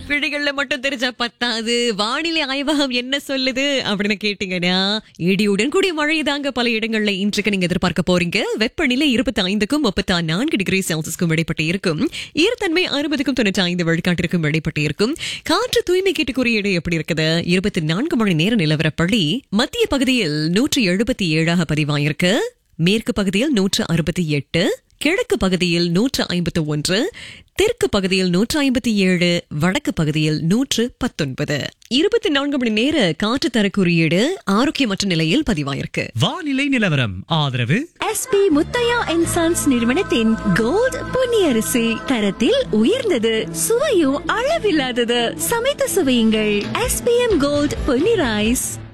விழிகள்ல மட்டும் தெரிஞ்சா பத்தாது வானிலை ஆய்வகம் என்ன சொல்லுது அப்படின்னு கேட்டீங்கன்னா இடியுடன் கூடிய மழை தாங்க பல இடங்கள்ல இன்றைக்கு நீங்க எதிர்பார்க்க போறீங்க வெப்பநிலை இருபத்தி ஐந்துக்கும் முப்பத்தி நான்கு டிகிரி செல்சியஸ்க்கும் இடைப்பட்டு இருக்கும் ஈரத்தன்மை அறுபதுக்கும் தொண்ணூற்றி ஐந்து விழுக்காட்டிற்கும் இடைப்பட்டு இருக்கும் காற்று தூய்மை கேட்டு குறியீடு எப்படி இருக்குது இருபத்தி நான்கு மணி நேர நிலவரப்படி மத்திய பகுதியில் நூற்றி எழுபத்தி ஏழாக பதிவாயிருக்கு மேற்கு பகுதியில் நூற்று அறுபத்தி எட்டு கிழக்கு பகுதியில் நூற்று ஐம்பத்து ஒன்று தெற்கு பகுதியில் நூற்று ஐம்பத்தி ஏழு வடக்கு பகுதியில் நூற்று பத்தொன்பது இருபத்தி நான்கு மணி நேர காற்று தர குறியீடு ஆரோக்கியமற்ற நிலையில் பதிவாயிருக்கு வானிலை நிலவரம் ஆதரவு எஸ்பி முத்தையா அண்ட் சன்ஸ் நிறுவனத்தின் கோல்ட் பொன்னியரிசி தரத்தில் உயர்ந்தது சுவையும் அளவில்லாதது சமைத்து சுவையுங்கள் எஸ்பிஎம் கோல்ட் பொன்னி ரைஸ்